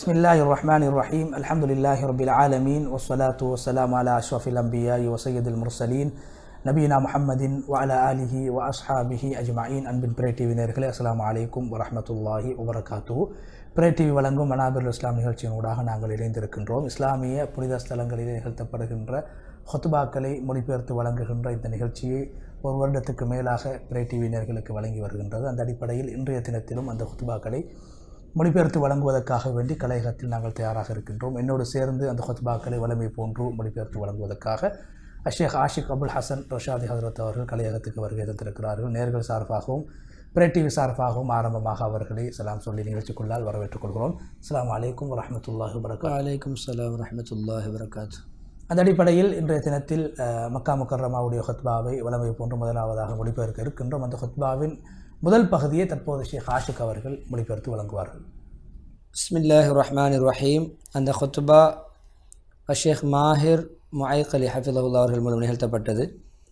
بسم الله الرحمن الرحيم الحمد لله رب العالمين والصلاة والسلام على أشرف الأنبياء وسيد المرسلين நபீனா முஹம்மதின் வஅல ஆலிஹி வ அஸ்ஹாபிஹி அஜ்மஈன் அன்பின் பிரே டிவி நேர்களே அஸ்ஸலாமு அலைக்கும் வரஹ்மத்துல்லாஹி வபரகாத்து பிரே டிவி வழங்கும் மனாபிர் இஸ்லாம் நிகழ்ச்சியின் ஊடாக நாங்கள் இணைந்திருக்கின்றோம் இஸ்லாமிய புனித ஸ்தலங்களில் நிகழ்த்தப்படுகின்ற ஹொத்துபாக்களை மொழிபெயர்த்து வழங்குகின்ற இந்த நிகழ்ச்சியை ஒரு வருடத்துக்கு மேலாக பிரே டிவி நேர்களுக்கு வழங்கி வருகின்றது அந்த அடிப்படையில் இன்றைய தினத்திலும் அந்த ஹொத்துபாக்களை மொழிபெயர்த்து வழங்குவதற்காக வேண்டி கலையகத்தில் நாங்கள் தயாராக இருக்கின்றோம் என்னோடு சேர்ந்து அந்த ஹொத்பாக்களை வலிமை போன்று மொழிபெயர்த்து வழங்குவதற்காக அஷேக் ஆஷிக் அபுல் ஹசன் ரஷாதி ஹசரத் அவர்கள் கலையகத்துக்கு வருகை தந்திருக்கிறார்கள் நேர்கள் சார்பாகவும் பிரே டிவி சார்பாகவும் ஆரம்பமாக அவர்களை சலாம் சொல்லி நிகழ்ச்சிக்குள்ளால் வரவேற்றுக் கொள்கிறோம் அஸ்லாம் வலைக்கும் வரமத்துல்லாஹி வரகா வலைக்கும் சலாம் வரமத்துல்லாஹி வரகாத் அந்த அடிப்படையில் இன்றைய தினத்தில் அஹ், மக்கா முக்கர்ரமாவுடைய ஹொத்பாவை வளமை போன்று முதலாவதாக மொழிபெயர்க்க இருக்கின்றோம் அந்த ஹொத்பாவின் முதல் பகுதியை தற்போது ஷேக் ஆஷிக் அவர்கள் மொழிபெயர்த்து வழங்குவார்கள் பிஸ்மில்லாஹி ரஹ்மான் ரஹீம் அந்த ஹுத்பா அஷேக் மாஹிர் முஐக் அலி ஹஃபிதுல்லா அவர்கள் மூலம் நிகழ்த்தப்பட்டது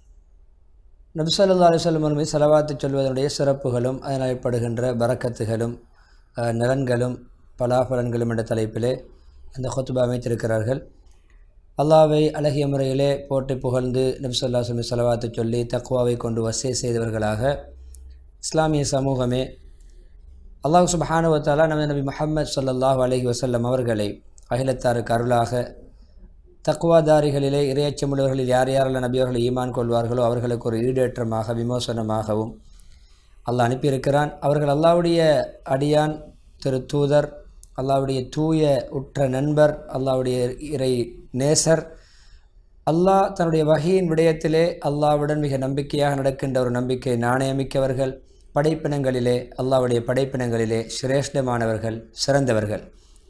நபிசல்லா அலுவலம் மீது செலவாத்து சொல்வதனுடைய சிறப்புகளும் அதனால் ஏற்படுகின்ற பரக்கத்துகளும் அஹ், நலன்களும் பலாபலன்களும் என்ற தலைப்பிலே அந்த ஹுத்பா அமைத்திருக்கிறார்கள் அல்லாவை அழகிய முறையிலே போட்டு புகழ்ந்து நபிசல்லா சொல்லி செலவாத்து சொல்லி தக்குவாவை கொண்டு வசே செய்தவர்களாக இஸ்லாமிய சமூகமே அல்லாஹ் சுபஹானுவத்தாலா நமது நபி முஹம்மது ஸல்லல்லாஹு அலைஹி வஸல்லம் அவர்களை அகிலத்தாருக்கு அருளாக தக்குவாதாரிகளிலே இரையச்சமுள்ளவர்களில் யார் யாரெல்லாம் நபி அவர்களை ஈமான் கொள்வார்களோ அவர்களுக்கு ஒரு ஈடேற்றமாக விமோசனமாகவும் அல்லாஹ் அனுப்பியிருக்கிறான் அவர்கள் அல்லாஹ்வுடைய அடியான் திரு தூதர் அல்லாஹ்வுடைய தூய உற்ற நண்பர் அல்லாஹ்வுடைய இறை நேசர் அல்லாஹ் தன்னுடைய வகையின் விடயத்திலே அல்லாஹ்வுடன் மிக நம்பிக்கையாக நடக்கின்ற ஒரு நம்பிக்கை நாணயமிக்கவர்கள் படைப்பினங்களிலே அல்லாஹ்வுடைய படைப்பினங்களிலே சிரேஷ்டமானவர்கள் சிறந்தவர்கள்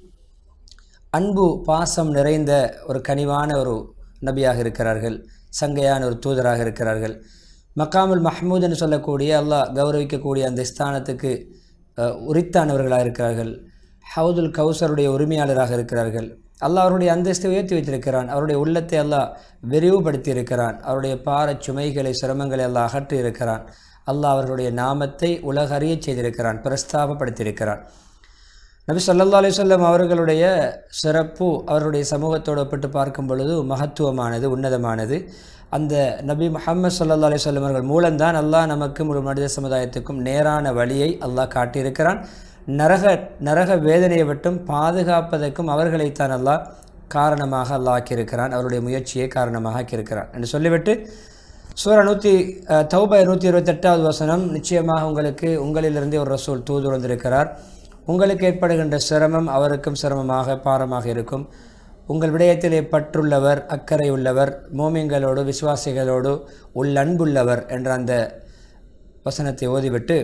அன்பு பாசம் நிறைந்த ஒரு கனிவான ஒரு நபியாக இருக்கிறார்கள் சங்கையான ஒரு தூதராக இருக்கிறார்கள் மக்காமுல் மஹ்மூத் என்று சொல்லக்கூடிய அல்லாஹ் கௌரவிக்கக்கூடிய அந்த ஸ்தானத்துக்கு அஹ், உரித்தானவர்களாக இருக்கிறார்கள் ஹவுதுல் கௌசருடைய உரிமையாளராக இருக்கிறார்கள் அல்லாஹ் அவருடைய அந்தஸ்தை உயர்த்தி வைத்திருக்கிறான் அவருடைய உள்ளத்தை அல்லாஹ் விரிவுபடுத்தி இருக்கிறான் அவருடைய பாரச் சுமைகளை சிரமங்களை அல்லாஹ் அகற்றி இருக்கிறான் அல்லாஹ் அவர்களுடைய நாமத்தை உலகறியச் செய்திருக்கிறான் பிரஸ்தாபப்படுத்தியிருக்கிறான் நபி ஸல்லல்லாஹு அலைஹி வஸல்லம் அவர்களுடைய சிறப்பு அவர்களுடைய சமூகத்தோடு ஒப்பிட்டு பார்க்கும் பொழுது மகத்துவமானது உன்னதமானது அந்த நபி முஹம்மது ஸல்லல்லாஹு அலைஹி வஸல்லம் அவர்கள் மூலம்தான் அல்லாஹ் நமக்கு முழு மனித சமுதாயத்துக்கும் நேரான வழியை அல்லாஹ் காட்டியிருக்கிறான் நரக நரக வேதனையை விட்டும் பாதுகாப்பதற்கும் அவர்களைத்தான் அல்லாஹ் காரணமாக அல்லாஹ் ஆக்கியிருக்கிறான் அவருடைய முயற்சியை காரணமாக ஆக்கியிருக்கிறான் என்று சொல்லிவிட்டு சூரா நூற்றி தௌபா நூற்றி இருபத்தெட்டாவது வசனம் நிச்சயமாக உங்களுக்கு உங்களிலிருந்தே ஒரு ரசூல் தூது வந்திருக்கிறார் உங்களுக்கு ஏற்படுகின்ற சிரமம் அவருக்கும் சிரமமாக பாரமாக இருக்கும் உங்கள் விடயத்திலே பற்றுள்ளவர் அக்கறை உள்ளவர் மோமியங்களோடு விசுவாசிகளோடு உள்ளன்புள்ளவர் என்ற அந்த வசனத்தை ஓதிவிட்டு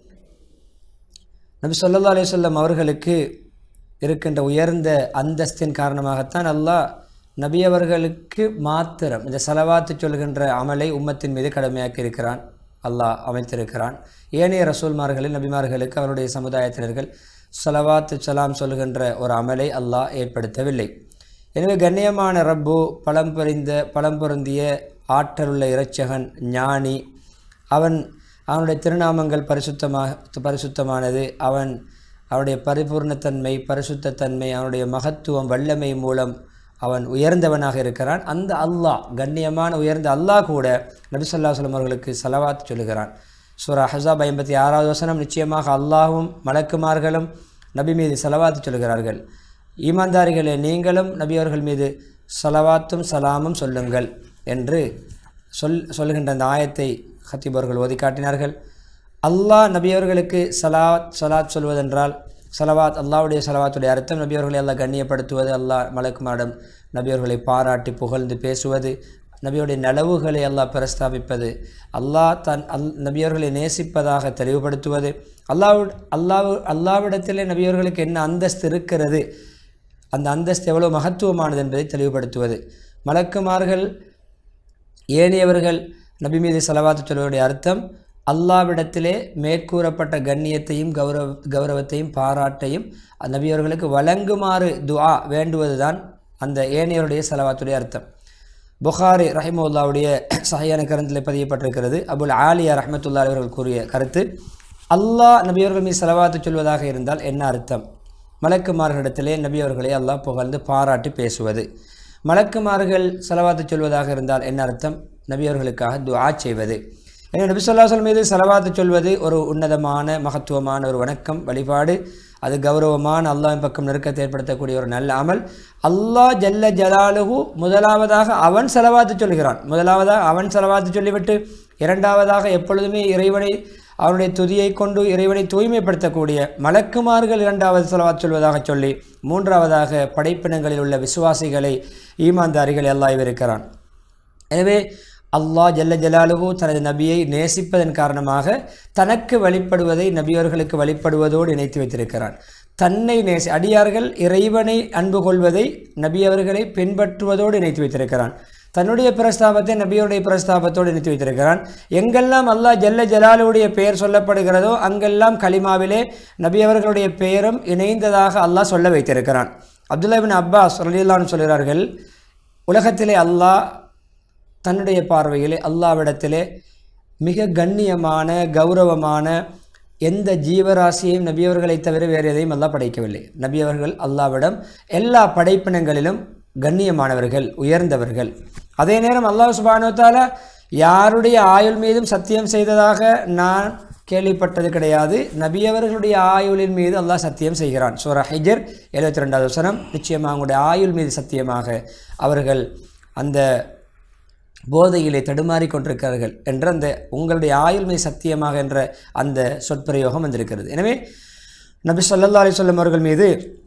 நபி ஸல்லல்லாஹு அலைஹி வஸல்லம் அவர்களுக்கு இருக்கின்ற உயர்ந்த அந்தஸ்தின் காரணமாகத்தான் அல்லாஹ் நபி அவர்களுக்கு மாத்திரம் இந்த செலவாத்து சொல்கின்ற அமலை உம்மத்தின் மீது கடமையாக்கி இருக்கிறான் அல்லாஹ் அமைத்திருக்கிறான் ஏனைய ரசூல்மார்களில் நபிமார்களுக்கு அவருடைய சமுதாயத்தினர்கள் செலவாத்து சலாம் சொல்கின்ற ஒரு அமலை அல்லாஹ் ஏற்படுத்தவில்லை எனவே கண்ணியமான ரப்பு பலம் பொறிந்த பலம் பொருந்திய ஆற்றலுள்ள இறைச்சகன் ஞானி அவன் அவனுடைய திருநாமங்கள் பரிசுத்தமாக பரிசுத்தமானது அவன் அவனுடைய பரிபூர்ணத்தன்மை பரிசுத்தத்தன்மை அவனுடைய மகத்துவம் வல்லமை மூலம் அவன் உயர்ந்தவனாக இருக்கிறான் அந்த அல்லாஹ் கண்ணியமான உயர்ந்த அல்லாஹ் கூட நபி ஸல்லல்லாஹு அலைஹி வஸல்லம் அவர்களுக்கு சலவாத் சொல்லுகிறான் சூரா ஹஸாப் ஐம்பத்தி ஆறாவது வசனம் நிச்சயமாக அல்லாஹ்வும் மலக்குமார்களும் நபி மீது சலவாத்து சொல்கிறார்கள் ஈமான்தாரிகளே நீங்களும் நபி அவர்கள் மீது சலவாத்தும் சலாமும் சொல்லுங்கள் என்று சொல் சொல்லுகின்ற அந்த ஆயத்தை ஹத்தீபர்கள் ஓதி காட்டினார்கள் அல்லாஹ் நபியவர்களுக்கு சலாத் சலாத் சொல்வதென்றால் சலவாத் அல்லாஹ்வுடைய சலவாத்துடைய அர்த்தம் நபியவர்களை அல்லாஹ் கண்ணியப்படுத்துவது அல்லாஹ் மலக்குமாரிடம் நபியவர்களை பாராட்டி புகழ்ந்து பேசுவது நபியுடைய நலவுகளை அல்லாஹ் பிரஸ்தாபிப்பது அல்லாஹ் தன் அல் நபியவர்களை நேசிப்பதாக தெளிவுபடுத்துவது அல்லாஹ் அல்லாஹ் அல்லாவிடத்திலே நபியவர்களுக்கு என்ன அந்தஸ்து இருக்கிறது அந்த அந்தஸ்து எவ்வளவு மகத்துவமானது என்பதை தெளிவுபடுத்துவது மலக்குமார்கள் ஏனையவர்கள் நபி மீது செலவாத்து சொல்வதுடைய அர்த்தம் அல்லாவிடத்திலே மேற்கூறப்பட்ட கண்ணியத்தையும் கௌரவ கௌரவத்தையும் பாராட்டையும் நபியவர்களுக்கு வழங்குமாறு துஆ வேண்டுவதுதான் அந்த ஏனையவருடைய செலவாத்துடைய அர்த்தம் புகாரி ரஹிமுல்லாவுடைய சஹியான கருத்தில் பதியப்பட்டிருக்கிறது அபுல் ஆலியா ரஹமத்துல்லா அவர்கள் கூறிய கருத்து அல்லாஹ் நபியவர்கள் மீது செலவாத்து சொல்வதாக இருந்தால் என்ன அர்த்தம் மலக்குமார்களிடத்திலே நபி அவர்களை அல்லாஹ் புகழ்ந்து பாராட்டி பேசுவது மலக்குமார்கள் செலவாத்து சொல்வதாக இருந்தால் என்ன அர்த்தம் நபி அவர்களுக்காக துஆ செய்வது எனவே நபி சொல்லாசல் மீது செலவாத்து சொல்வது ஒரு உன்னதமான மகத்துவமான ஒரு வணக்கம் வழிபாடு அது கௌரவமான அல்லாஹ்வின் பக்கம் நெருக்கத்தை ஏற்படுத்தக்கூடிய ஒரு நல்ல அமல் அல்லாஹ் ஜல்ல ஜலாலுஹு முதலாவதாக அவன் செலவாத்து சொல்கிறான் முதலாவதாக அவன் செலவாத்து சொல்லிவிட்டு இரண்டாவதாக எப்பொழுதுமே இறைவனை அவனுடைய துதியை கொண்டு இறைவனை தூய்மைப்படுத்தக்கூடிய மலக்குமார்கள் இரண்டாவது செலவாத் சொல்வதாக சொல்லி மூன்றாவதாக படைப்பினங்களில் உள்ள விசுவாசிகளை ஈமான்தாரிகள் எல்லாம் இருக்கிறான் எனவே அல்லாஹ் ஜல்ல ஜலாலுஹு தனது நபியை நேசிப்பதன் காரணமாக தனக்கு வழிபடுவதை நபியவர்களுக்கு வழிபடுவதோடு இணைத்து வைத்திருக்கிறான் தன்னை நேசி அடியார்கள் இறைவனை அன்பு கொள்வதை நபியவர்களை பின்பற்றுவதோடு இணைத்து வைத்திருக்கிறான் தன்னுடைய பிரஸ்தாபத்தை நபியோடைய பிரஸ்தாபத்தோடு இணைத்து வைத்திருக்கிறான் எங்கெல்லாம் அல்லாஹ் ஜல்ல ஜலாலுடைய பெயர் சொல்லப்படுகிறதோ அங்கெல்லாம் கலிமாவிலே நபியவர்களுடைய பெயரும் இணைந்ததாக அல்லாஹ் சொல்ல வைத்திருக்கிறான் அப்துல்லா பின் அப்பாஸ் ரலியல்லான்னு சொல்கிறார்கள் உலகத்திலே அல்லாஹ் தன்னுடைய பார்வையிலே அல்லாவிடத்திலே மிக கண்ணியமான கௌரவமான எந்த ஜீவராசியையும் நபியவர்களை தவிர வேறு எதையும் அல்லாஹ் படைக்கவில்லை நபியவர்கள் அல்லாவிடம் எல்லா படைப்பினங்களிலும் கண்ணியமானவர்கள் உயர்ந்தவர்கள் அதே நேரம் அல்லாஹ் சுபானுவத்தால யாருடைய ஆயுள் மீதும் சத்தியம் செய்ததாக நான் கேள்விப்பட்டது கிடையாது நபியவர்களுடைய ஆயுளின் மீது அல்லாஹ் சத்தியம் செய்கிறான் சூரா ஹிஜர் எழுபத்தி ரெண்டாவது வசனம் நிச்சயமாக அவங்களுடைய ஆயுள் மீது சத்தியமாக அவர்கள் அந்த போதையிலே தடுமாறிக் கொண்டிருக்கிறார்கள் என்ற அந்த உங்களுடைய ஆயுள் மீது சத்தியமாக என்ற அந்த சொற்பிரயோகம் வந்திருக்கிறது எனவே நபி ஸல்லல்லாஹு அலைஹி வஸல்லம் அவர்கள் மீது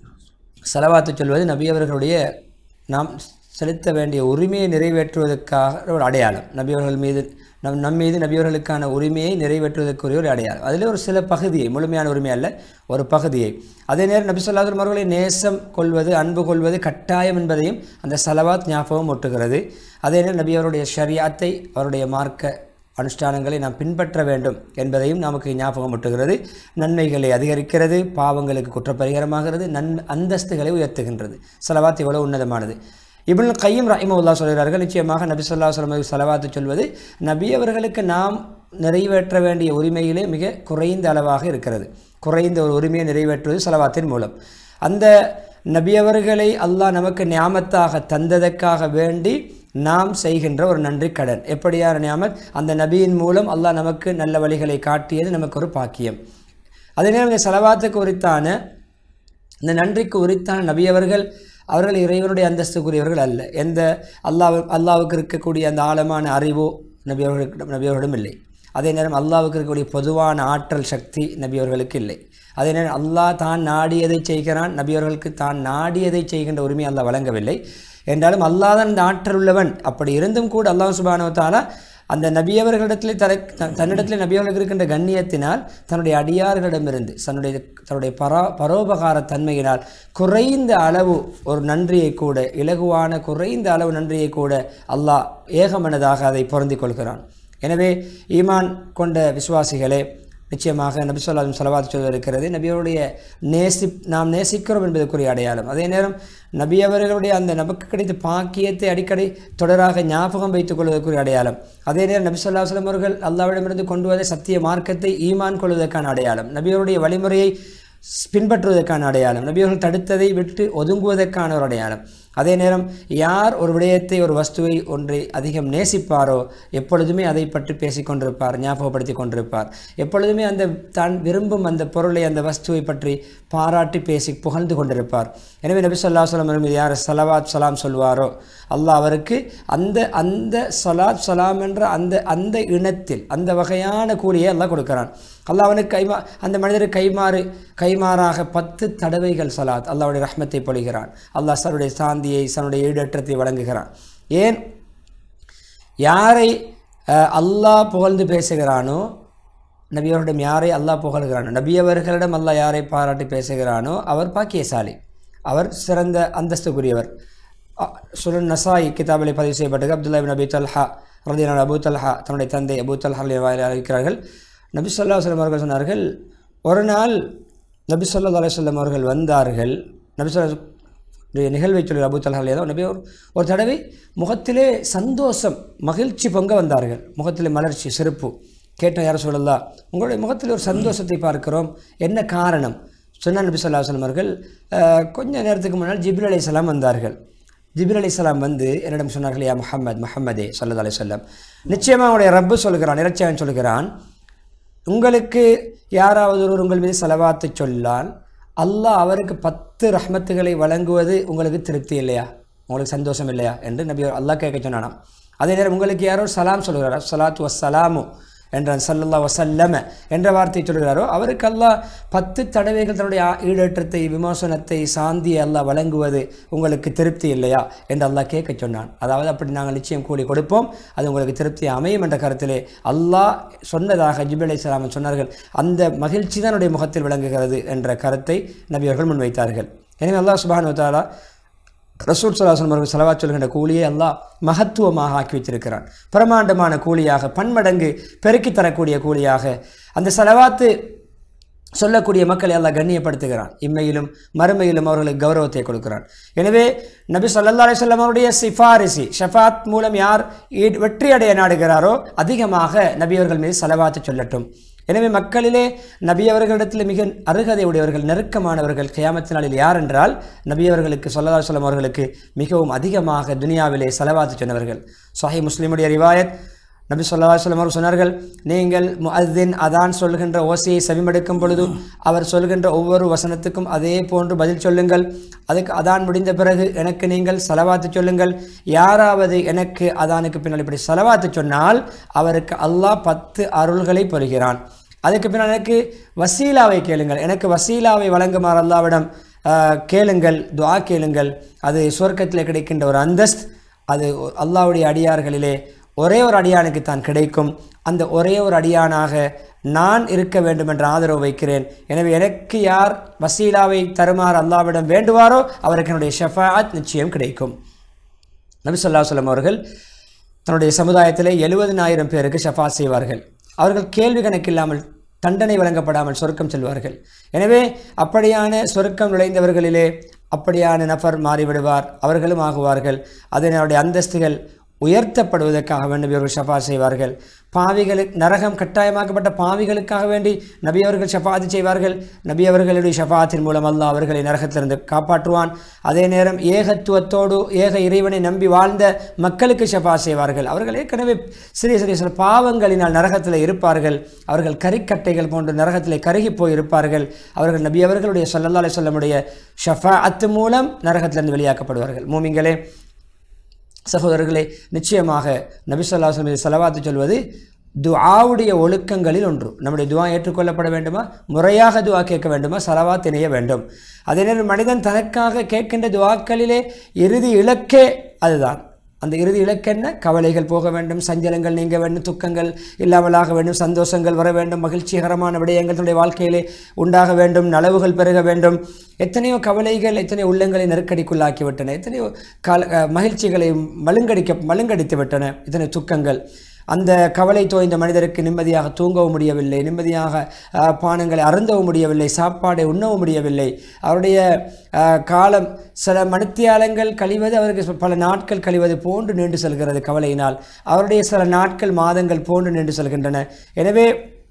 செலவாத்து சொல்வது நபி அவர்களுடைய நாம் செலுத்த வேண்டிய உரிமையை நிறைவேற்றுவதற்காக ஒரு அடையாளம் நபி அவர்கள் மீது நம் நம் மீது நபியவர்களுக்கான உரிமையை நிறைவேற்றுவதற்குரிய ஒரு அடையாளம் அதில் ஒரு சில பகுதியை முழுமையான உரிமை அல்ல ஒரு பகுதியை அதே நேரம் நபி சொல்லாஹ் அவர்களை நேசம் கொள்வது அன்பு கொள்வது கட்டாயம் என்பதையும் அந்த சலவாத் ஞாபகம் ஒட்டுகிறது அதே நேரம் நபி அவருடைய ஷரியாத்தை அவருடைய மார்க்க அனுஷ்டானங்களை நாம் பின்பற்ற வேண்டும் என்பதையும் நமக்கு ஞாபகம் ஒட்டுகிறது நன்மைகளை அதிகரிக்கிறது பாவங்களுக்கு குற்றப்பரிகாரமாகிறது நன் அந்தஸ்துகளை உயர்த்துகின்றது சலவாத் இவ்வளவு உன்னதமானது இப்னு கையும் ரஹிமவுல்லா சொல்கிறார்கள் நிச்சயமாக நபி சொல்லா சொல்லம் செலவாத்து சொல்வது நபி அவர்களுக்கு நாம் நிறைவேற்ற வேண்டிய உரிமையிலே மிக குறைந்த அளவாக இருக்கிறது குறைந்த ஒரு உரிமையை நிறைவேற்றுவது செலவாத்தின் மூலம் அந்த நபியவர்களை அல்லாஹ் நமக்கு ஞாமத்தாக தந்ததற்காக வேண்டி நாம் செய்கின்ற ஒரு நன்றி கடன் எப்படியான ஞாமத் அந்த நபியின் மூலம் அல்லாஹ் நமக்கு நல்ல வழிகளை காட்டியது நமக்கு ஒரு பாக்கியம் அதே நேரம் இந்த செலவாத்துக்கு உரித்தான இந்த நன்றிக்கு உரித்தான நபியவர்கள் அவர்கள் இறைவனுடைய அந்தஸ்துக்குரியவர்கள் அல்ல எந்த அல்லாஹ் அல்லாவுக்கு இருக்கக்கூடிய அந்த ஆழமான அறிவோ நபியவர்களுக்கு நபியவர்களிடம் இல்லை அதே நேரம் அல்லாவுக்கு இருக்கக்கூடிய பொதுவான ஆற்றல் சக்தி நபியவர்களுக்கு இல்லை அதே நேரம் அல்லாஹ் தான் நாடியதை செய்கிறான் நபியவர்களுக்கு தான் நாடியதை செய்கின்ற உரிமை அல்லாஹ் வழங்கவில்லை என்றாலும் அல்லாஹ் தான் அந்த ஆற்றல் உள்ளவன் அப்படி இருந்தும் கூட அல்லாஹ் சுபானுவத்தாலா அந்த நபியவர்களிடத்தில் தர தன்னிடத்தில் நபியவர்களுக்கு இருக்கின்ற கண்ணியத்தினால் தன்னுடைய அடியார்களிடமிருந்து தன்னுடைய தன்னுடைய பரா பரோபகார தன்மையினால் குறைந்த அளவு ஒரு நன்றியை கூட இலகுவான குறைந்த அளவு நன்றியை கூட அல்லாஹ் ஏகமனதாக அதை பொருந்திக் கொள்கிறான் எனவே ஈமான் கொண்ட விசுவாசிகளே நிச்சயமாக நபி சொல்லாதும் செலவாத்து சொல்ல இருக்கிறது நபியவருடைய நேசி நாம் நேசிக்கிறோம் என்பதற்குரிய அடையாளம் அதே நேரம் நபி அவர்களுடைய அந்த நமக்கு கிடைத்த பாக்கியத்தை அடிக்கடி தொடராக ஞாபகம் வைத்துக் கொள்வதற்குரிய அடையாளம் அதே நேரம் நபி சொல்லா சொல்லம் அவர்கள் அல்லாவிடமிருந்து கொண்டு வந்த சத்திய மார்க்கத்தை ஈமான் கொள்வதற்கான அடையாளம் நபியவருடைய வழிமுறையை பின்பற்றுவதற்கான அடையாளம் நபியவர்கள் தடுத்ததை விட்டு ஒதுங்குவதற்கான ஒரு அடையாளம் அதே நேரம் யார் ஒரு விடயத்தை ஒரு வஸ்துவை ஒன்றை அதிகம் நேசிப்பாரோ எப்பொழுதுமே அதை பற்றி பேசிக்கொண்டிருப்பார் ஞாபகப்படுத்தி கொண்டிருப்பார் எப்பொழுதுமே அந்த தான் விரும்பும் அந்த பொருளை அந்த வஸ்துவை பற்றி பாராட்டி பேசி புகழ்ந்து கொண்டிருப்பார் எனவே நபி சொல்லா சொல்லம் யார் சலவாத் சலாம் சொல்வாரோ அல்லாஹ் அவருக்கு அந்த அந்த சலாத் சலாம் என்ற அந்த அந்த இனத்தில் அந்த வகையான கூலியை அல்லாஹ் கொடுக்கிறான் அல்லாஹ் அவனுக்கு கைமா அந்த மனிதருக்கு கைமாறு கைமாறாக பத்து தடவைகள் சலாத் அல்லாவுடைய ரஹ்மத்தை பொழிகிறான் அல்லாஹ் சருடைய சாந்தியை சனுடைய ஈடற்றத்தை வழங்குகிறான் ஏன் யாரை அல்லாஹ் புகழ்ந்து பேசுகிறானோ நபியவர்களிடம் யாரை அல்லாஹ் புகழ்கிறானோ நபியவர்களிடம் அல்லாஹ் யாரை பாராட்டி பேசுகிறானோ அவர் பாக்கியசாலி அவர் சிறந்த அந்தஸ்துக்குரியவர் சுரன் நசாய் கிதாபில் பதிவு செய்யப்பட்டது அப்துல்லா பின் அபி தல்ஹா ரதியான அபு தல்ஹா தன்னுடைய தந்தை அபு தல்ஹா அறிவிக்கிறார்கள் நபி சொல்லா சொல்லம் அவர்கள் சொன்னார்கள் ஒரு நாள் நபி சொல்லா அலுவலம் அவர்கள் வந்தார்கள் நபி சொல்ல நிகழ்வை சொல்லி அபு தல்ஹா ஏதோ நபி ஒரு தடவை முகத்திலே சந்தோஷம் மகிழ்ச்சி பொங்க வந்தார்கள் முகத்திலே மலர்ச்சி சிறப்பு கேட்ட யார சொல்லலா உங்களுடைய முகத்தில் ஒரு சந்தோஷத்தை பார்க்கிறோம் என்ன காரணம் சுன்னா நபி சொல்லா அவர்கள் அஹ், கொஞ்ச நேரத்துக்கு முன்னால் ஜிப்ரி அலைஹிஸ்ஸலாம் வந்தார்கள் ஜிப்ரி அலைஹிஸ்ஸலாம் வந்து என்னிடம் சொன்னார்கள் யா முஹம்மத் முஹம்மதே சல்லா அலி சொல்லம் நிச்சயமாக உங்களுடைய ரப்பு சொல்கிறான் இறைச்சவன் சொல்கிறான் உங்களுக்கு யாராவது ஒருவர் உங்கள் மீது செலவாத்து சொல்லால் அல்லாஹ் அவருக்கு பத்து ரஹ்மத்துகளை வழங்குவது உங்களுக்கு திருப்தி இல்லையா உங்களுக்கு சந்தோஷம் இல்லையா என்று நபி அல்லாஹ் கேட்க சொன்னானாம் அதே நேரம் உங்களுக்கு யாரோ சலாம் சொல்கிறாரோ சலாத்து வசலாமு என்ற சல்லல்லா வசல்லம என்ற வார்த்தை சொல்கிறாரோ அவருக்கு அல்லாஹ் பத்து தடவைகள் தன்னுடைய ஆ- ஈடேற்றத்தை விமோசனத்தை சாந்தியை அல்லாஹ் வழங்குவது உங்களுக்கு திருப்தி இல்லையா என்று அல்லாஹ் கேட்க சொன்னான் அதாவது அப்படி நாங்கள் நிச்சயம் கூலி கொடுப்போம் அது உங்களுக்கு திருப்தி அமையும் என்ற கருத்திலே அல்லாஹ் சொன்னதாக ஜிபி அலை சொன்னார்கள் அந்த மகிழ்ச்சி தான் என்னுடைய முகத்தில் விளங்குகிறது என்ற கருத்தை நபி அவர்கள் முன்வைத்தார்கள் எனவே அல்லாஹ் சுபானு தாலா ரசூல் சலாசன் அவர்கள் செலவா சொல்கின்ற கூலியை அல்லாஹ் மகத்துவமாக ஆக்கி வைத்திருக்கிறான் பிரமாண்டமான கூலியாக பன்மடங்கு பெருக்கித் தரக்கூடிய கூலியாக அந்த செலவாத்து சொல்லக்கூடிய மக்களை அல்லாஹ் கண்ணியப்படுத்துகிறான் இம்மையிலும் மறுமையிலும் அவர்களுக்கு கௌரவத்தை கொடுக்கிறான் எனவே நபி ஸல்லல்லாஹு அலைஹி வஸல்லம் அவருடைய சிஃபாரிசி ஷஃபாத் மூலம் யார் ஈடு- வெற்றி அடைய நாடுகிறாரோ அதிகமாக நபி அவர்கள் மீது செலவாத்து சொல்லட்டும் எனவே மக்களிலே நபி அவர்களிடத்தில் மிக அருகதை உடையவர்கள் நெருக்கமானவர்கள் கியாமத்து நாளில் யார் என்றால் நபி அவர்களுக்கு ஸல்லல்லாஹு அலைஹி வஸல்லம் அவர்களுக்கு மிகவும் அதிகமாக துனியாவிலே செலவாத்து சொன்னவர்கள் சஹி முஸ்லிமுடைய ரிவாயத் நபி ஸல்லல்லாஹு அலைஹி வஸல்லம் அவர்கள் சொன்னார்கள் நீங்கள் முஅத்தின் அதான் சொல்கின்ற ஓசையை செவிமடுக்கும் பொழுது அவர் சொல்கின்ற ஒவ்வொரு வசனத்துக்கும் அதே போன்று பதில் சொல்லுங்கள் அதுக்கு அதான் முடிந்த பிறகு எனக்கு நீங்கள் சலவாத்து சொல்லுங்கள் யாராவது எனக்கு அதானுக்கு பின்னால் இப்படி சலவாத்து சொன்னால் அவருக்கு அல்லாஹ் பத்து அருள்களை பெறுகிறான் அதுக்கு பின்னால் எனக்கு வசீலாவை கேளுங்கள் எனக்கு வசீலாவை வழங்குமாறு அல்லாவிடம் ஆஹ், கேளுங்கள் துஆ கேளுங்கள் அது சுவர்க்கத்தில் கிடைக்கின்ற ஒரு அந்தஸ்த் அது அல்லாஹ்வுடைய அடியார்களிலே ஒரே ஒரு அடியானுக்கு தான் கிடைக்கும் அந்த ஒரே ஒரு அடியானாக நான் இருக்க வேண்டும் என்ற ஆதரவு வைக்கிறேன் எனவே எனக்கு யார் வசீலாவை தருமாறு அல்லாவிடம் வேண்டுவாரோ அவருக்கு என்னுடைய ஷஃபாத் நிச்சயம் கிடைக்கும் நபி ஸல்லல்லாஹு அலைஹி வஸல்லம் அவர்கள் தன்னுடைய சமுதாயத்திலே எழுபதினாயிரம் பேருக்கு ஷஃபா செய்வார்கள் அவர்கள் கேள்வி கணக்கில்லாமல் தண்டனை வழங்கப்படாமல் சொர்க்கம் செல்வார்கள் எனவே அப்படியான சொர்க்கம் நுழைந்தவர்களிலே அப்படியான நபர் மாறிவிடுவார் அவர்களும் ஆகுவார்கள் அதனுடைய அந்தஸ்துகள் உயர்த்தப்படுவதற்காக வேண்டி இவர்கள் ஷஃபா செய்வார்கள் பாவிகளுக்கு நரகம் கட்டாயமாக்கப்பட்ட பாவிகளுக்காக வேண்டி நபி அவர்கள் ஷஃபாத்து செய்வார்கள் நபி அவர்களுடைய ஷஃபாத்தின் மூலம் அல்லாஹ் அவர்களை நரகத்திலிருந்து காப்பாற்றுவான் அதே நேரம் ஏகத்துவத்தோடு ஏக இறைவனை நம்பி வாழ்ந்த மக்களுக்கு ஷஃபா செய்வார்கள் அவர்கள் ஏற்கனவே சிறிய சிறிய சில பாவங்களினால் நரகத்தில் இருப்பார்கள் அவர்கள் கரிக்கட்டைகள் போன்று நரகத்திலே கருகி போய் இருப்பார்கள் அவர்கள் நபி அவர்களுடைய ஸல்லல்லாஹு அலைஹி வஸல்லமுடைய ஷஃபாஅத் மூலம் நரகத்திலிருந்து வெளியாக்கப்படுவார்கள் மூமிங்களே சகோதரர்களே நிச்சயமாக நபிசல்லாஸ்லம் மீது செலவாத்து சொல்வது துஆவுடைய ஒழுக்கங்களில் ஒன்று நம்முடைய துஆ ஏற்றுக்கொள்ளப்பட வேண்டுமா முறையாக துஆ கேட்க வேண்டுமா சலவாத் இணைய வேண்டும் அதே நேரம் மனிதன் தனக்காக கேட்கின்ற துஆக்களிலே இறுதி இலக்கே அதுதான் அந்த இறுதி இலக்கு என்ன கவலைகள் போக வேண்டும் சஞ்சலங்கள் நீங்க வேண்டும் துக்கங்கள் இல்லாமலாக வேண்டும் சந்தோஷங்கள் வர வேண்டும் மகிழ்ச்சிகரமான விடயங்கள் தன்னுடைய வாழ்க்கையிலே உண்டாக வேண்டும் நலவுகள் பெருக வேண்டும் எத்தனையோ கவலைகள் எத்தனையோ உள்ளங்களை நெருக்கடிக்குள்ளாக்கி விட்டன எத்தனையோ கால அஹ் மகிழ்ச்சிகளை மழுங்கடிக்க மழுங்கடித்து விட்டன எத்தனை துக்கங்கள் அந்த கவலை தோய்ந்த மனிதருக்கு நிம்மதியாக தூங்கவும் முடியவில்லை நிம்மதியாக அஹ், பானங்களை அருந்தவும் முடியவில்லை சாப்பாடை உண்ணவும் முடியவில்லை அவருடைய அஹ், காலம் சில மணித்தியாலங்கள் கழிவது அவருக்கு பல நாட்கள் கழிவது போன்று நீண்டு செல்கிறது கவலையினால் அவருடைய சில நாட்கள் மாதங்கள் போன்று நீண்டு செல்கின்றன எனவே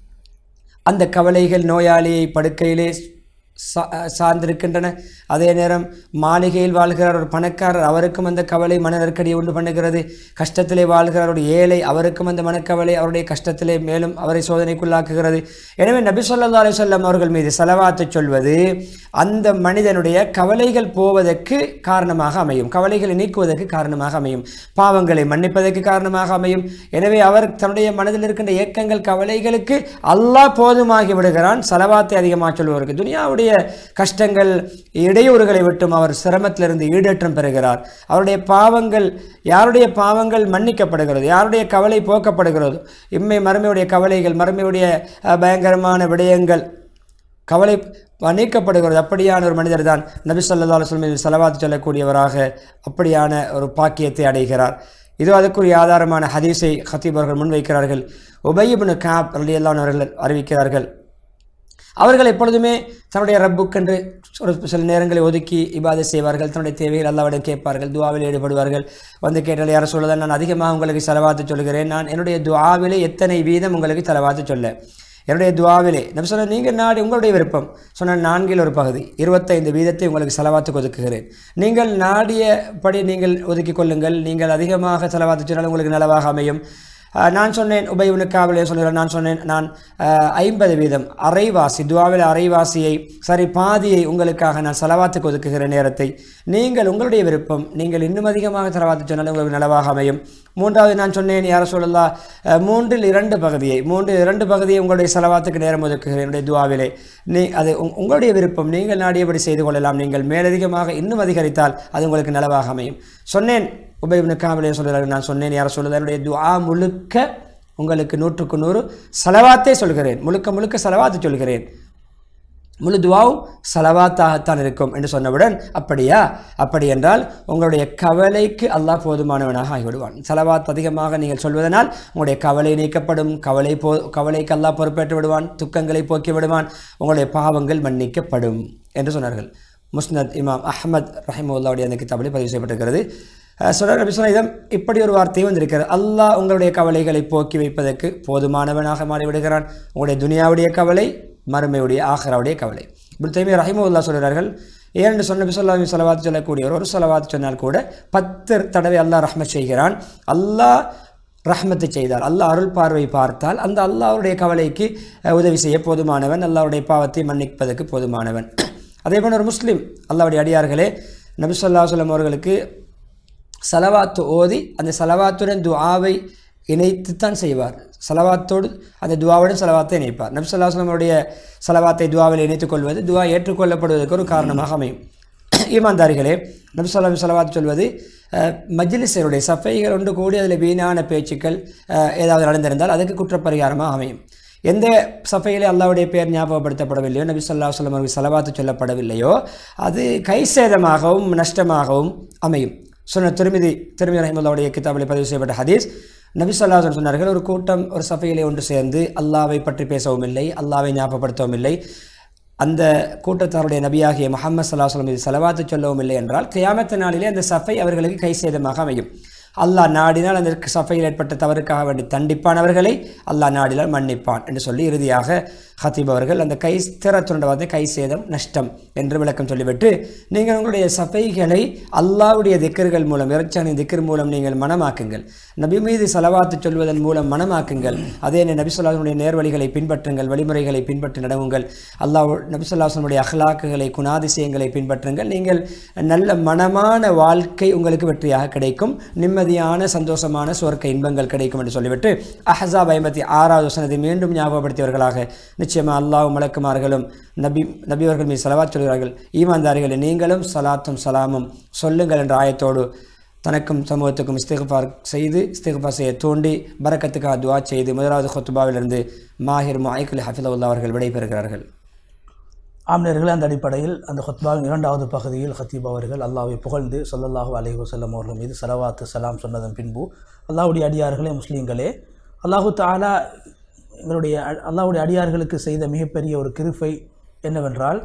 அந்த கவலைகள் நோயாளியை படுக்கையிலே சா- சார்ந்திருக்கின்றன அதே நேரம் மாளிகையில் வாழ்கிறார் ஒரு பணக்காரர் அவருக்கும் அந்த கவலை மன நெருக்கடியை உண்டு பண்ணுகிறது கஷ்டத்திலே வாழ்கிறார் ஒரு ஏழை அவருக்கும் அந்த மனக்கவலை அவருடைய கஷ்டத்திலே மேலும் அவரை சோதனைக்குள்ளாக்குகிறது எனவே நபி ஸல்லல்லாஹு அலைஹி வஸல்லம் அவர்கள் மீது செலவாத்து சொல்வது அந்த மனிதனுடைய கவலைகள் போவதற்கு காரணமாக அமையும் கவலைகளை நீக்குவதற்கு காரணமாக அமையும் பாவங்களை மன்னிப்பதற்கு காரணமாக அமையும் எனவே அவர் தன்னுடைய மனதில் இருக்கின்ற ஏக்கங்கள் கவலைகளுக்கு அல்லாஹ் போதுமாகி விடுகிறான் செலவாத்தை அதிகமாக சொல்பவருக்கு துனியாவுடைய கஷ்டங்கள் இடையூறுகளை விட்டும் அவர் சிரமத்திலிருந்து ஈடேற்றம் பெறுகிறார் அவருடைய பாவங்கள் யாருடைய பாவங்கள் மன்னிக்கப்படுகிறது யாருடைய கவலை போக்கப்படுகிறதோ இம்மை மறுமையுடைய கவலைகள் மறுமையுடைய அஹ், பயங்கரமான விடயங்கள் கவலை நீக்கப்படுகிறது அப்படியான ஒரு மனிதர் தான் நபி ஸல்லல்லாஹு அலைஹி வஸல்லம் மீது செலவாத்து சொல்லக்கூடியவராக அப்படியான ஒரு பாக்கியத்தை அடைகிறார் இதோ அதுக்குரிய ஆதாரமான ஹதீஸை ஹத்தீப் அவர்கள் முன்வைக்கிறார்கள் உபயிபுனு காப் ரலியல்லாஹு அன்ஹு அவர்கள் அறிவிக்கிறார்கள் அவர்கள் எப்பொழுதுமே தன்னுடைய ரப்புக்கென்று ஒரு சில நேரங்களை ஒதுக்கி இபாதை செய்வார்கள் தன்னுடைய தேவைகள் அல்லாவிடம் கேட்பார்கள் துவாவில் ஈடுபடுவார்கள் வந்து கேட்டால் யாரை சொல்லுதல் நான் அதிகமாக உங்களுக்கு செலவாத்து சொல்கிறேன் நான் என்னுடைய துவாவிலே எத்தனை வீதம் உங்களுக்கு செலவாத்து சொல்ல என்னுடைய துவாவிலே நபி சொன்ன நீங்கள் நாடி உங்களுடைய விருப்பம் சொன்ன நான்கில் ஒரு பகுதி இருபத்தைந்து வீதத்தை உங்களுக்கு செலவாத்துக்கு ஒதுக்குகிறேன் நீங்கள் நாடியபடி நீங்கள் ஒதுக்கிக் கொள்ளுங்கள் நீங்கள் அதிகமாக செலவாத்து சொன்னால் உங்களுக்கு நலவாக அமையும் அஹ், நான் சொன்னேன் உபயவனுக்காவலே சொல்கிறேன் நான் சொன்னேன் நான் அஹ், ஐம்பது வீதம் அரைவாசி துவாவில் அரைவாசியை சரி பாதியை உங்களுக்காக நான் செலவாத்துக்கு ஒதுக்குகிற நேரத்தை நீங்கள் உங்களுடைய விருப்பம் நீங்கள் இன்னும் அதிகமாக செலவாத்து சொன்னால் உங்களுக்கு நலவாக அமையும் மூன்றாவது நான் சொன்னேன் யார சொல்லலாம் மூன்றில் இரண்டு பகுதியை மூன்றில் இரண்டு பகுதியை உங்களுடைய செலவாத்துக்கு நேரம் ஒதுக்குகிறேன் என்னுடைய துவாவிலே நீ அது உங்- உங்களுடைய விருப்பம் நீங்கள் நாடியபடி செய்து கொள்ளலாம் நீங்கள் மேலதிகமாக இன்னும் அதிகரித்தால் அது உங்களுக்கு நலவாக அமையும் சொன்னேன் உபயபின் காவலே சொல்கிறார்கள் நான் சொன்னேன் யார சொல்லுது என்னுடைய துஆ முழுக்க உங்களுக்கு நூற்றுக்கு நூறு செலவாத்தே சொல்கிறேன் முழுக்க முழுக்க செலவாத்து சொல்கிறேன் முழு துவாவும் சலவாத்தாகத்தான் இருக்கும் என்று சொன்னவுடன் அப்படியா அப்படி என்றால் உங்களுடைய கவலைக்கு அல்லாஹ் போதுமானவனாக ஆகிவிடுவான் சலவாத் அதிகமாக நீங்கள் சொல்வதனால் உங்களுடைய கவலை நீக்கப்படும் கவலை போ கவலைக்கு அல்லாஹ் பொறுப்பேற்று விடுவான் துக்கங்களை போக்கி விடுவான் உங்களுடைய பாவங்கள் மன்னிக்கப்படும் என்று சொன்னார்கள் முஸ்னத் இமாம் அஹ்மத் ரஹிமுல்லாவுடைய அந்த கிதாபில் பதிவு செய்யப்பட்டிருக்கிறது அஹ் சொல்றார் நபி சொன்ன இதம் இப்படி ஒரு வார்த்தையும் வந்திருக்கிறது அல்லாஹ் உங்களுடைய கவலைகளை போக்கி வைப்பதற்கு போதுமானவனாக மாறிவிடுகிறான் உங்களுடைய துனியாவுடைய கவலை மறுமையுடைய ஆஹராவுடைய கவலை இப்படி தைமிய ரஹிமுல்லா சொல்கிறார்கள் ஏன்னு சொன்ன பிசல்லாமி செலவாத்து சொல்லக்கூடியவர் ஒரு செலவாத்து சொன்னால் கூட பத்து தடவை அல்லாஹ் ரஹ்மத் செய்கிறான் அல்லாஹ் ரஹ்மத்தை செய்தால் அல்லாஹ் அருள் பார்வை பார்த்தால் அந்த அல்லாஹ்வுடைய கவலைக்கு அஹ், உதவி செய்ய போதுமானவன் அல்லாஹ்வுடைய பாவத்தை மன்னிப்பதற்கு போதுமானவன் அதே போல ஒரு முஸ்லீம் அல்லாஹ்வுடைய அடியார்களே நபி ஸல்லல்லாஹு அலைஹி வஸல்லம் அவர்களுக்கு சலவாத்து ஓதி அந்த சலவாத்துடன் துஆவை இணைத்துத்தான் செய்வார் சலவாத்தோடு அந்த துவாவுடன் சலவாத்தை இணைப்பார் நபி ஸல்லல்லாஹு அலைஹி வஸல்லம் அவருடைய சலவாத்தை துவாவில் இணைத்துக் கொள்வது துவா ஏற்றுக்கொள்ளப்படுவதற்கு ஒரு காரணமாக அமையும் ஈமான்தாரிகளே நபி சொல்லாம் செலவாத்து சொல்வது அஹ், மஜ்லிஸருடைய சஃபைகள் ஒன்று கூடி அதில் வீணான பேச்சுக்கள் அஹ், ஏதாவது நடந்திருந்தால் அதுக்கு குற்றப்பரிகாரமாக அமையும் எந்த சஃபையிலே அல்லாவுடைய பேர் ஞாபகப்படுத்தப்படவில்லையோ நபி சொல்லா சொல்லம் அவர்கள் செலவாத்து சொல்லப்படவில்லையோ அது கை சேதமாகவும் நஷ்டமாகவும் அமையும் சொன்ன திருமிதி திருமதி ரஹிமுல்லாவுடைய கிதாபில் பதிவு செய்யப்பட்ட ஹதீஸ் நபி சொல்லா சொன்னார்கள் ஒரு கூட்டம் ஒரு சஃபையிலே ஒன்று சேர்ந்து அல்லாவை பற்றி பேசவும் இல்லை அல்லாவை ஞாபகப்படுத்தவும் இல்லை அந்த கூட்டத்தாருடைய நபியாகிய முஹம்மது சல்லா சொல்லம் இது செலவாத்து சொல்லவும் இல்லை என்றால் கியாமத்து நாளிலே அந்த சஃபை அவர்களுக்கு கை சேதமாக அமையும் அல்லாஹ் நாடினால் அந்த சஃபையில் ஏற்பட்ட தவறுக்காக வேண்டி தண்டிப்பான் அவர்களை அல்லாஹ் நாடினால் மன்னிப்பான் என்று சொல்லி இறுதியாக ஹத்தீப் அவர்கள் அந்த கை ஸ்திரத்துண்ட வார்த்தை கை சேதம் நஷ்டம் என்று விளக்கம் சொல்லிவிட்டு நீங்கள் உங்களுடைய சஃபைகளை அல்லாஹ்வுடைய திக்கர்கள் மூலம் இறைச்சானின் திக்கர் மூலம் நீங்கள் மனமாக்குங்கள் நபி மீது செலவாத்து சொல்வதன் மூலம் மனமாக்குங்கள் அதே நபி சொல்லாசனுடைய நேர்வழிகளை பின்பற்றுங்கள் வழிமுறைகளை பின்பற்றி நடவுங்கள் அல்லாஹ் நபி சொல்லாசனுடைய அஹ்லாக்குகளை குணாதிசயங்களை பின்பற்றுங்கள் நீங்கள் நல்ல மனமான வாழ்க்கை உங்களுக்கு வெற்றியாக கிடைக்கும் நிம்மதியான சந்தோஷமான சுவர்க்க இன்பங்கள் கிடைக்கும் என்று சொல்லிவிட்டு அஹசாப் ஐம்பத்தி ஆறாவது வசனத்தை மீண்டும் ஞாபகப்படுத்தியவர்களாக நிச்சயமாக அல்லாஹ் மலக்குமார்களும் நபி நபியவர்கள் மீது செலவாத் சொல்கிறார்கள் ஈமான்தாரிகளை நீங்களும் சலாத்தும் சலாமும் சொல்லுங்கள் என்ற ஆயத்தோடு தனக்கும் சமூகத்துக்கும் இஸ்திகபார் செய்து இஸ்திகபார் செய்ய தூண்டி பரக்கத்துக்காக துவா செய்து முதலாவது ஹொத்துபாவிலிருந்து மாஹிர் மாய்குல் ஹஃபிதவுல்லா அவர்கள் விடைபெறுகிறார்கள் ஆம்னர்களே அந்த அடிப்படையில் அந்த ஹுத்பாவின் இரண்டாவது பகுதியில் ஹத்தீப் அவர்கள் அல்லாஹ்வை புகழ்ந்து ஸல்லல்லாஹு அலைஹி வஸல்லம் அவர்கள் மீது சலவாத்து சலாம் சொன்னதன் பின்பு அல்லாஹ்வுடைய அடியார்களே முஸ்லீம்களே அல்லாஹு தாலா எங்களுடைய அ- அல்லாஹ்வுடைய அடியார்களுக்கு செய்த மிகப்பெரிய ஒரு கிருபை என்னவென்றால்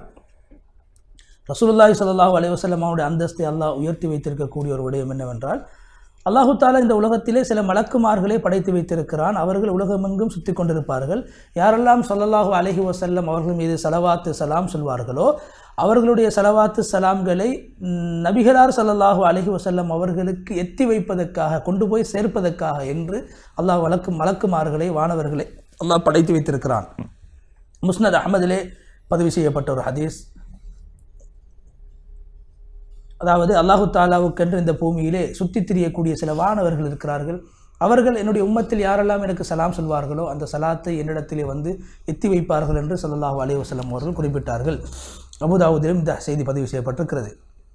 ரசூலுல்லாஹி ஸல்லல்லாஹு அலைஹி வஸல்லம் அவருடைய அந்தஸ்தை அல்லாஹ் உயர்த்தி வைத்திருக்கக்கூடிய ஒரு விடயம் என்னவென்றால் அல்லாஹு தாலா இந்த உலகத்திலே சில மலக்குமார்களை படைத்து வைத்திருக்கிறான் அவர்கள் உலகமெங்கும் சுற்றி கொண்டிருப்பார்கள் யாரெல்லாம் ஸல்லல்லாஹு அலைஹி வஸல்லம் அவர்கள் மீது சலவாத்து சலாம் சொல்வார்களோ அவர்களுடைய சலவாத்து சலாம்களை ம், நபிகளார் ஸல்லல்லாஹு அலைஹி வஸல்லம் அவர்களுக்கு எத்தி வைப்பதற்காக கொண்டு போய் சேர்ப்பதற்காக என்று அல்லாஹ் வழக்கு மலக்குமார்களை வானவர்களை அல்லாஹ் படைத்து வைத்திருக்கிறான் முஸ்னத் அஹமதிலே பதிவு செய்யப்பட்ட ஒரு ஹதீஸ் அதாவது அல்லாஹு தாலாவுக்கென்று இந்த பூமியிலே சுற்றித் திரியக்கூடிய சில வானவர்கள் இருக்கிறார்கள் அவர்கள் என்னுடைய உம்மத்தில் யாரெல்லாம் எனக்கு சலாம் சொல்வார்களோ அந்த சலாத்தை என்னிடத்திலே வந்து எத்தி வைப்பார்கள் என்று ஸல்லல்லாஹு அலைஹி வஸல்லம் அவர்கள் குறிப்பிட்டார்கள் அபுதாவுதிலும் இந்த செய்தி பதிவு செய்யப்பட்டிருக்கிறது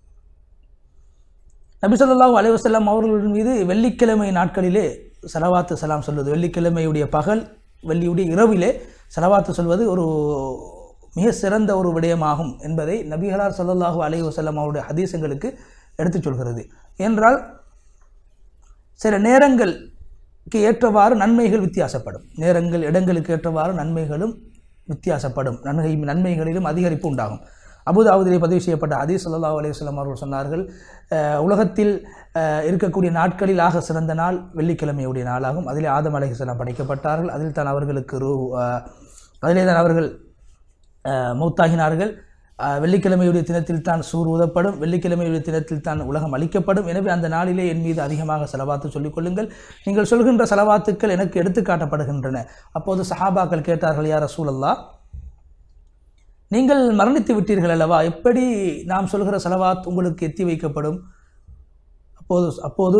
நபி ஸல்லல்லாஹு அலைஹி வஸல்லம் அவர்கள் மீது வெள்ளிக்கிழமை நாட்களிலே சலவாத்து சலாம் சொல்வது வெள்ளிக்கிழமையுடைய பகல் வெள்ளியுடைய இரவிலே சலவாத்து சொல்வது ஒரு மிக சிறந்த ஒரு விடயமாகும் என்பதை நபிகளார் ஸல்லல்லாஹு அலைஹி வஸல்லம் அவருடைய ஹதீஸங்களுக்கு எடுத்துச் சொல்கிறது என்றால் சில நேரங்களுக்கு ஏற்றவாறு நன்மைகள் வித்தியாசப்படும் நேரங்கள் இடங்களுக்கு ஏற்றவாறு நன்மைகளும் வித்தியாசப்படும் நன்மை நன்மைகளிலும் அதிகரிப்பு உண்டாகும் அபுதாவுதிலே பதிவு செய்யப்பட்ட ஹதீஸ் ஸல்லல்லாஹு அலைஹி வஸல்லம் அவர்கள் சொன்னார்கள் அஹ், உலகத்தில் அஹ், இருக்கக்கூடிய நாட்களில் ஆக சிறந்த நாள் வெள்ளிக்கிழமையுடைய நாளாகும் அதிலே ஆதம் அலைஹிஸ்ஸலாம் படைக்கப்பட்டார்கள் அதில் தான் அவர்களுக்கு ரூ அஹ், அதிலே தான் அவர்கள் அஹ், மௌத்தாகினார்கள் அஹ், வெள்ளிக்கிழமையுடைய தினத்தில் தான் சூர் ஊதப்படும் வெள்ளிக்கிழமையுடைய தினத்தில் தான் உலகம் அளிக்கப்படும் எனவே அந்த நாளிலே என் மீது அதிகமாக செலவாத்து சொல்லிக் கொள்ளுங்கள் நீங்கள் சொல்கின்ற செலவாத்துக்கள் எனக்கு எடுத்துக்காட்டப்படுகின்றன அப்போது சஹாபாக்கள் கேட்டார்கள் யார் ரசூலல்லா நீங்கள் மரணித்து விட்டீர்கள் அல்லவா எப்படி நாம் சொல்கிற செலவாத் உங்களுக்கு எத்தி வைக்கப்படும் அப்போது அப்போது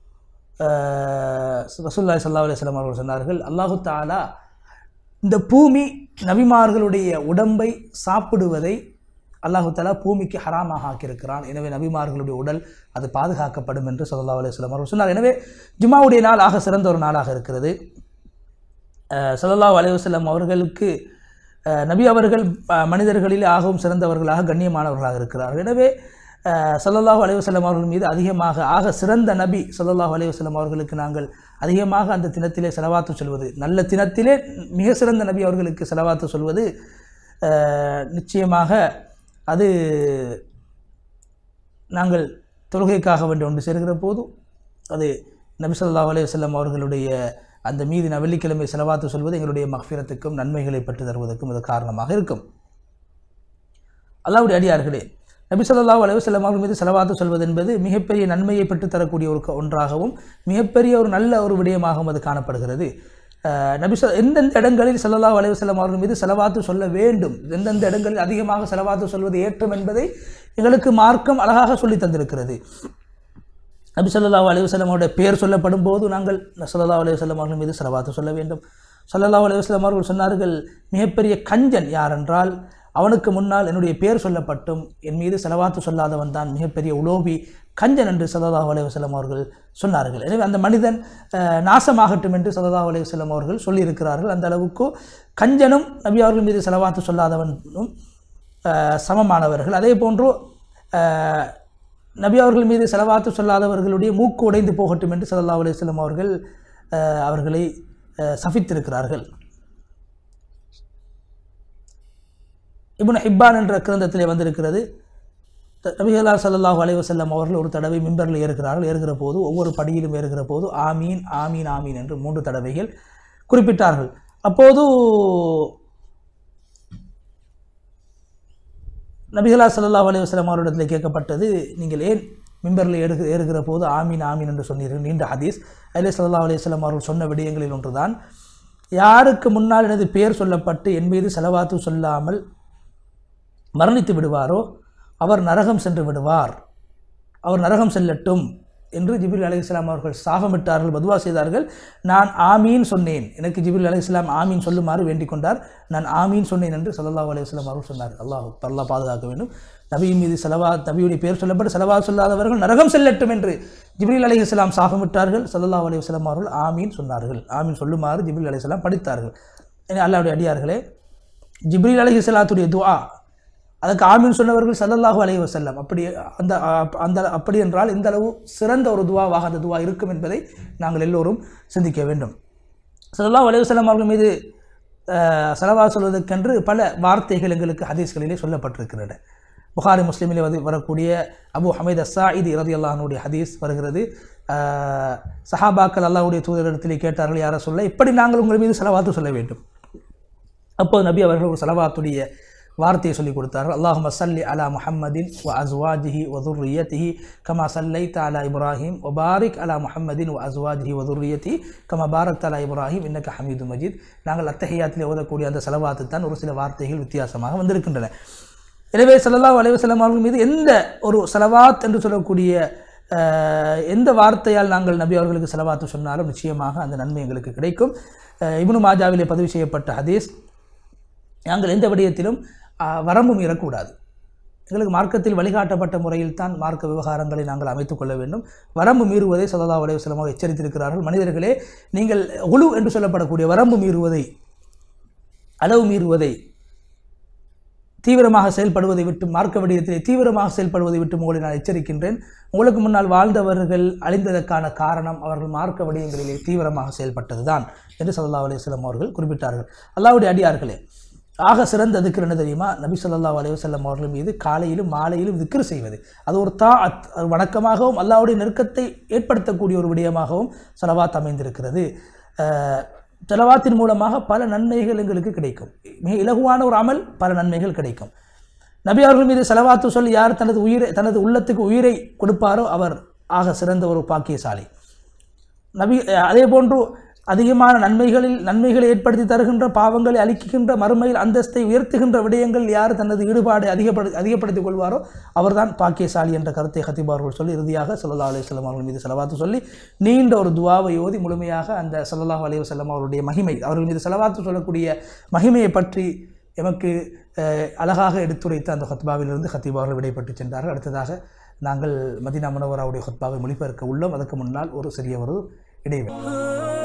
ரசூல்லாய் சல்லா அலிஸ்லாம் அவர்கள் சொன்னார்கள் அல்லாஹு தாலா இந்த பூமி நபிமார்களுடைய உடம்பை சாப்பிடுவதை அல்லாஹு தாலா பூமிக்கு ஹராமாக ஆக்கியிருக்கிறான் எனவே நபிமார்களுடைய உடல் அது பாதுகாக்கப்படும் என்று சல்லா அலிஸ்லாம் அவர்கள் சொன்னார் எனவே ஜும்மாவுடைய நாள் ஆக சிறந்த ஒரு நாளாக இருக்கிறது சல்லல்லாஹு அலைஹி வஸல்லம் அவர்களுக்கு அஹ், நபி அவர்கள் அஹ், மனிதர்களிலே ஆகவும் சிறந்தவர்களாக கண்ணியமானவர்களாக இருக்கிறார்கள் எனவே அஹ், ஸல்லல்லாஹு அலைஹி வஸல்லம் அவர்கள் மீது அதிகமாக ஆக சிறந்த நபி ஸல்லல்லாஹு அலைஹி வஸல்லம் அவர்களுக்கு நாங்கள் அதிகமாக அந்த தினத்திலே செலவாத்து சொல்வது நல்ல தினத்திலே மிக சிறந்த நபி அவர்களுக்கு செலவாத்து சொல்வது அஹ், நிச்சயமாக அது நாங்கள் தொழுகைக்காக வேண்டி ஒன்று சேர்கிற போது அது நபி ஸல்லல்லாஹு அலைஹி வஸல்லம் அவர்களுடைய அந்த மீது ந- வெள்ளிக்கிழமை செலவாத்து சொல்வது எங்களுடைய மஃபிரத்துக்கும் நன்மைகளை பெற்று தருவதற்கும் அது காரணமாக இருக்கும் அல்லாஹ்வுடைய அடியார்களே நபி ஸல்லல்லாஹு அலைஹி வஸல்லம் அவர்கள் மீது செலவாத்து சொல்வது என்பது மிகப்பெரிய நன்மையை பெற்றுத் தரக்கூடிய ஒரு க- ஒன்றாகவும் மிகப்பெரிய ஒரு நல்ல ஒரு விடயமாகவும் அது காணப்படுகிறது அஹ், நபி சொ எந்தெந்த இடங்களில் ஸல்லல்லாஹு அலைஹி வஸல்லம் அவர்கள் மீது செலவாத்து சொல்ல வேண்டும் எந்தெந்த இடங்களில் அதிகமாக செலவாத்து சொல்வது ஏற்றம் என்பதை எங்களுக்கு மார்க்கம் அழகாக சொல்லித் தந்திருக்கிறது நபி ஸல்லல்லாஹு அலைஹி வஸல்லம் அவருடைய பெயர் சொல்லப்படும் போது நாங்கள் ஸல்லல்லாஹு அலைஹி வஸல்லம் அவர்கள் மீது செலவாத்து சொல்ல வேண்டும் ஸல்லல்லாஹு அலைஹி வஸல்லம் அவர்கள் சொன்னார்கள் மிகப்பெரிய கஞ்சன் யார் என்றால் அவனுக்கு முன்னால் என்னுடைய பெயர் சொல்லப்பட்டும் என் மீது செலவாத்து சொல்லாதவன் தான் மிகப்பெரிய உலோபி கஞ்சன் என்று ஸல்லல்லாஹு அலைஹி வஸல்லம் அவர்கள் சொன்னார்கள் எனவே அந்த மனிதன் அஹ், நாசமாகட்டும் என்று ஸல்லல்லாஹு அலைஹி வஸல்லம் அவர்கள் சொல்லியிருக்கிறார்கள் அந்த அளவுக்கு கஞ்சனும் நபி அவர்கள் மீது செலவாத்து சொல்லாதவனும் அஹ், சமமானவர்கள் அதே போன்று அஹ், நபி அவர்கள் மீது செலவாத்து சொல்லாதவர்களுடைய மூக்கு உடைந்து போகட்டும் என்று ஸல்லல்லாஹு அலைஹி வஸல்லம் அவர்கள் அஹ், அவர்களை அஹ், சபித்திருக்கிறார்கள் இப்னு ஹிப்பான் என்ற கிரந்தத்திலே வந்திருக்கிறது த- நபிகளார் ஸல்லல்லாஹு அலைஹி வஸல்லம் அவர்கள் ஒரு தடவை மிம்பரில் ஏறுகிறார்கள் ஏறுகிற போது ஒவ்வொரு படியிலும் ஏறுகிற போது ஆமீன் ஆமீன் ஆமீன் என்று மூன்று தடவைகள் குறிப்பிட்டார்கள் அப்போது நபிகளா ஸல்லல்லாஹு அலைஹி வஸல்லம் அவரிடத்தில் கேட்கப்பட்டது நீங்கள் ஏன் மிம்பரில் ஏறுகிற ஏறுகிற போது ஆமீன் ஆமீன் என்று சொன்னீர்கள் நீண்ட ஹதீஸ் அதிலே ஸல்லல்லாஹு அலைஹி வஸல்லம் அவர்கள் சொன்ன விடயங்களில் ஒன்றுதான் யாருக்கு முன்னால் எனது பெயர் சொல்லப்பட்டு என் மீது செலவாத்து சொல்லாமல் மரணித்து விடுவாரோ அவர் நரகம் சென்று விடுவார் அவர் நரகம் செல்லட்டும் என்று ஜிபில் அலைஹிஸ்ஸலாம் அவர்கள் சாபமிட்டார்கள் பதுவா செய்தார்கள் நான் ஆமீன் சொன்னேன் எனக்கு ஜிபில் அலைஹிஸ்ஸலாம் ஆமீன் சொல்லுமாறு வேண்டிக் கொண்டார் நான் ஆமீன் சொன்னேன் என்று ஸல்லல்லாஹு அலைஹி வஸல்லம் அவர்கள் சொன்னார் அல்லாஹ் அல்லாஹ் பாதுகாக்க வேண்டும் நபியின் மீது செலவா நபியுடைய பேர் சொல்லப்பட்டு செலவா சொல்லாதவர்கள் நரகம் செல்லட்டும் என்று ஜிப்ரீல் அலைஹிஸ்ஸலாம் சாபமிட்டார்கள் ஸல்லல்லாஹு அலைஹி வஸல்லம் அவர்கள் ஆமீன் சொன்னார்கள் ஆமீன் சொல்லுமாறு ஜிப்ரீல் அலைஹிஸ்ஸலாம் படித்தார்கள் எனவே அல்லாஹ்வுடைய அடியார்களே ஜிப்ரீல் அலைஹிஸ்ஸலாத்துடைய துஆ அதுக்கு ஆமீன் சொன்னவர்கள் ஸல்லல்லாஹு அலைஹி வஸல்லம் அப்படி அந்த அ- அந்த அப்படி என்றால் இந்த அளவு சிறந்த ஒரு துவாவாக அந்த துவா இருக்கும் என்பதை நாங்கள் எல்லோரும் சிந்திக்க வேண்டும் ஸல்லல்லாஹு அலைஹி வஸல்லம் அவர்கள் மீது அஹ், ஸலவா சொல்வதற்கென்று பல வார்த்தைகள் எங்களுக்கு ஹதீஸ்களிலே சொல்லப்பட்டிருக்கின்றன புகாரி முஸ்லிமிலே வந்து வரக்கூடிய அபு ஹமீத் அஸ்ஸாயித் ரதியல்லாஹனுடைய ஹதீஸ் வருகிறது அஹ், சஹாபாக்கள் அல்லாஹ்வுடைய தூதரிடத்திலே கேட்டார்கள் யார சொல்ல இப்படி நாங்கள் உங்கள் மீது செலவாத்து சொல்ல வேண்டும் அப்போது நபி அவர்கள் ஒரு சலவாத்துடைய வார்த்தையை சொல்லிக் கொடுத்தார்கள் அல்லாஹும சல்லி அலா முஹம்மதின் வ அஸ்வாஜிஹி வ துர்ரியத்திஹி கமா சல்லைத்த அலா இப்ராஹிம் வ பாரிக் அலா முஹம்மதின் வ அஸ்வாஜிஹி வ துர்ரியத்தி கமா பாரக் அலா இப்ராஹிம் இன்னக்க ஹமீது மஜீத் நாங்கள் அத்தஹியாத்திலே ஓதக்கூடிய அந்த செலவாத்து தான் ஒரு சில வார்த்தைகள் வித்தியாசமாக வந்திருக்கின்றன எனவே ஸல்லல்லாஹு அலைஹி வஸல்லம் அவர்கள் மீது எந்த ஒரு செலவாத் என்று சொல்லக்கூடிய அஹ், எந்த வார்த்தையால் நாங்கள் நபி அவர்களுக்கு செலவாத்து சொன்னாலும் நிச்சயமாக அந்த நன்மை எங்களுக்கு கிடைக்கும் அஹ், இப்னு மாஜாவிலே பதிவு செய்யப்பட்ட ஹதீஸ் நாங்கள் எந்த விடயத்திலும் அஹ், வரம்பு மீறக்கூடாது எங்களுக்கு மார்க்கத்தில் வழிகாட்டப்பட்ட முறையில் தான் மார்க்க விவகாரங்களை நாங்கள் அமைத்துக் கொள்ள வேண்டும் வரம்பு மீறுவதை ஸல்லல்லாஹு அலைஹி வஸல்லம் அவர்கள் எச்சரித்திருக்கிறார்கள் மனிதர்களே நீங்கள் உழு என்று சொல்லப்படக்கூடிய வரம்பு மீறுவதை அளவு மீறுவதை தீவிரமாக செயல்படுவதை விட்டு மார்க்க விடயத்திலே தீவிரமாக செயல்படுவதை விட்டு உங்களை நான் எச்சரிக்கின்றேன் உங்களுக்கு முன்னால் வாழ்ந்தவர்கள் அழிந்ததற்கான காரணம் அவர்கள் மார்க்க விடயங்களிலே தீவிரமாக செயல்பட்டதுதான் என்று ஸல்லல்லாஹு அலைஹி வஸல்லம் அவர்கள் குறிப்பிட்டார்கள் அல்லாஹ்வுடைய அடியார்களே ஆக சிறந்த திக்ர் என்ன தெரியுமா நபி ஸல்லல்லாஹு அலைஹி வஸல்லம் அவர்கள் மீது காலையிலும் மாலையிலும் திக்ர் செய்வது அது ஒரு தா வணக்கமாகவும் அல்லாஹ்வுடைய நெருக்கத்தை ஏற்படுத்தக்கூடிய ஒரு விடயமாகவும் ஸலவாத் அமைந்திருக்கிறது அஹ், செலவாத்தின் மூலமாக பல நன்மைகள் எங்களுக்கு கிடைக்கும் மிக இலகுவான ஒரு அமல் பல நன்மைகள் கிடைக்கும் நபி அவர்கள் மீது செலவாத்து சொல்லி யார் தனது உயிரை தனது உள்ளத்துக்கு உயிரை கொடுப்பாரோ அவர் ஆக சிறந்த ஒரு பாக்கியசாலி நபி அதே போன்று அதிகமான நன்மைகளில் நன்மைகளை ஏற்படுத்தி தருகின்ற பாவங்களை அளிக்கின்ற மறுமையில் அந்தஸ்தை உயர்த்துகின்ற விடயங்கள் யார் தனது ஈடுபாடு அதிகப்படு அதிகப்படுத்திக் கொள்வாரோ அவர்தான் பாக்கியசாலி என்ற கருத்தை ஹத்தீப் அவர்கள் சொல்லி இறுதியாக சல்லா அலுவலம் அவர்கள் மீது செலவாத்து சொல்லி நீண்ட ஒரு துவாவை ஓதி முழுமையாக அந்த சல்லல்லாஹு அலைஹி வஸல்லம் அவருடைய மகிமை அவர்கள் மீது செலவாத்து சொல்லக்கூடிய மகிமையை பற்றி எமக்கு அஹ், அழகாக எடுத்துரைத்த அந்த ஹத்பாவிலிருந்து ஹத்தீப் அவர்கள் விடைபெற்று சென்றார்கள் அடுத்ததாக நாங்கள் மதீனா முனவராவுடைய ஹத்பாவை மொழிபெயர்க்க உள்ளோம் அதற்கு முன்னால் ஒரு சிறிய ஒரு இடைவெளி